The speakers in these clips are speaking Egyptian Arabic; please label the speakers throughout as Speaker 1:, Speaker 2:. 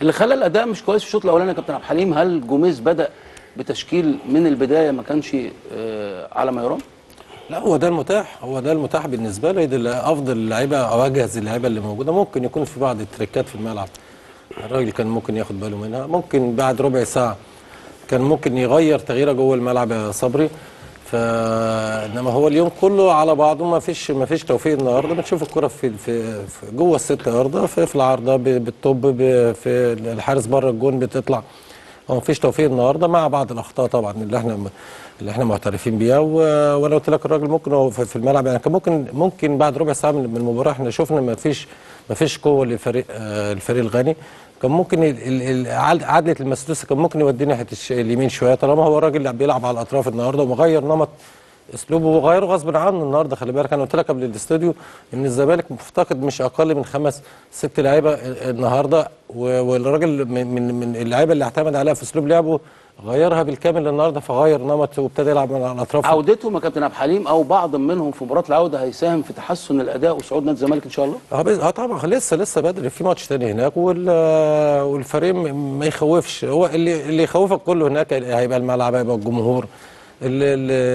Speaker 1: اللي خلى الاداء مش كويس في الشوط الاولاني يا كابتن عبد الحليم هل جوميز بدا بتشكيل من البدايه ما كانش آه، على ما يرام
Speaker 2: لا هو ده المتاح هو ده المتاح بالنسبه لي ده افضل اللعيبه او اجهز اللعيبه اللي موجوده ممكن يكون في بعض التريكات في الملعب الراجل كان ممكن ياخد باله منها ممكن بعد ربع ساعه كان ممكن يغير تغييره جوه الملعب يا صبري ف انما هو اليوم كله على بعضه ما فيش ما فيش توفيق النهارده بنشوف الكره في, في, في جوه الست يارده في, في العارضه ب- بالطب ب- في الحارس بره الجون بتطلع هو مفيش توفيق النهارده مع بعض الاخطاء طبعا اللي احنا اللي احنا معترفين بيها و- وانا قلت لك الراجل ممكن هو في في الملعب يعني كان ممكن ممكن بعد ربع ساعه من من المباراه احنا شفنا ما فيش ما فيش قوه للفريق آه، الفريق الغني كان ممكن ال- ال- ال- عد- عدله المسدوسه كان ممكن يوديه ناحيه الش- اليمين شويه طالما هو الراجل اللي بيلعب على الاطراف النهارده ومغير نمط اسلوبه وغيره غصب عنه النهارده خلي بالك انا قلت لك قبل الاستوديو ان الزمالك مفتقد مش اقل من خمس ست لعيبه النهارده و- والراجل من من من اللعيبه اللي اعتمد عليها في اسلوب لعبه غيرها بالكامل النهارده فغير نمط وابتدى يلعب على الاطراف
Speaker 1: عودتهم يا كابتن عبد الحليم او بعض منهم في مباراه العوده هيساهم في تحسن الاداء وصعود نادي الزمالك ان شاء الله
Speaker 2: اه بس- اه طبعا لسه لسه بدري في ماتش تاني هناك وال والفريق م- ما يخوفش هو اللي اللي يخوفك كله هناك هيبقى الملعب هيبقى الجمهور ال-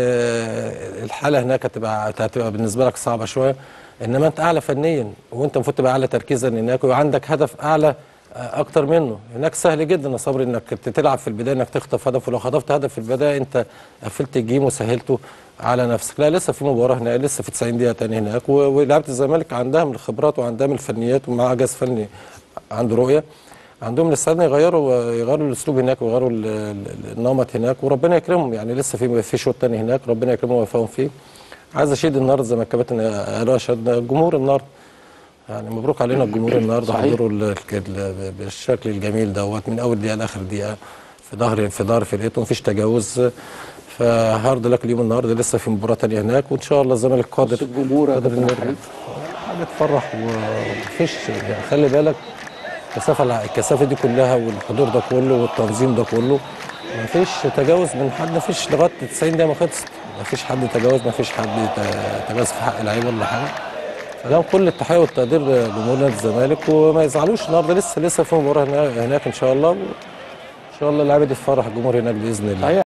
Speaker 2: ال- الحاله هناك هتبقى هتبقى بالنسبه لك صعبه شويه انما انت اعلى فنيا وانت المفروض تبقى اعلى تركيزا هناك وعندك هدف اعلى آه، اكتر منه هناك سهل جدا يا صبري انك تلعب في البدايه انك تخطف هدف ولو خطفت هدف في البدايه انت قفلت الجيم وسهلته على نفسك لا لسه في مباراه هناك لسه في 90 دقيقه تاني هناك و- ولعيبه الزمالك عندها من الخبرات وعندها من الفنيات ومعاها جهاز فني عنده رؤيه عندهم الاستعداد يغيروا يغيروا الاسلوب هناك ويغيروا ال- ال- النمط هناك وربنا يكرمهم يعني لسه في في شوط تاني هناك ربنا يكرمهم ويوفقهم فيه عايز اشيد النهارده زي ما الكباتن قالوا اشهد الجمهور النهارده يعني مبروك علينا الجمهور النهارده
Speaker 1: صحيح.
Speaker 2: حضروا ال- ال- بالشكل الجميل دوت من اول دقيقه لاخر دقيقه في ظهر في ظهر فرقتهم مفيش تجاوز فهارد لك اليوم النهارده لسه في مباراه تانيه هناك وان شاء الله الزمالك قادر
Speaker 1: بص الجمهور يا
Speaker 2: قادر
Speaker 1: كابتن
Speaker 2: إنه
Speaker 1: عبد الحليم.
Speaker 2: حاجه تفرح ومفيش يعني خلي بالك الكثافه الكثافه دي كلها والحضور ده كله والتنظيم ده كله مفيش تجاوز من حد مفيش لغايه 90 دقيقه ما خلصت مفيش حد تجاوز مفيش حد ت- تجاوز في حق اللعيبه ولا حاجه فلهم كل التحيه والتقدير لجمهور نادي الزمالك وما يزعلوش النهارده لسه لسه في مباراه هنا- هناك ان شاء الله ان شاء الله اللعيبه دي تفرح الجمهور هناك باذن الله
Speaker 1: صحيح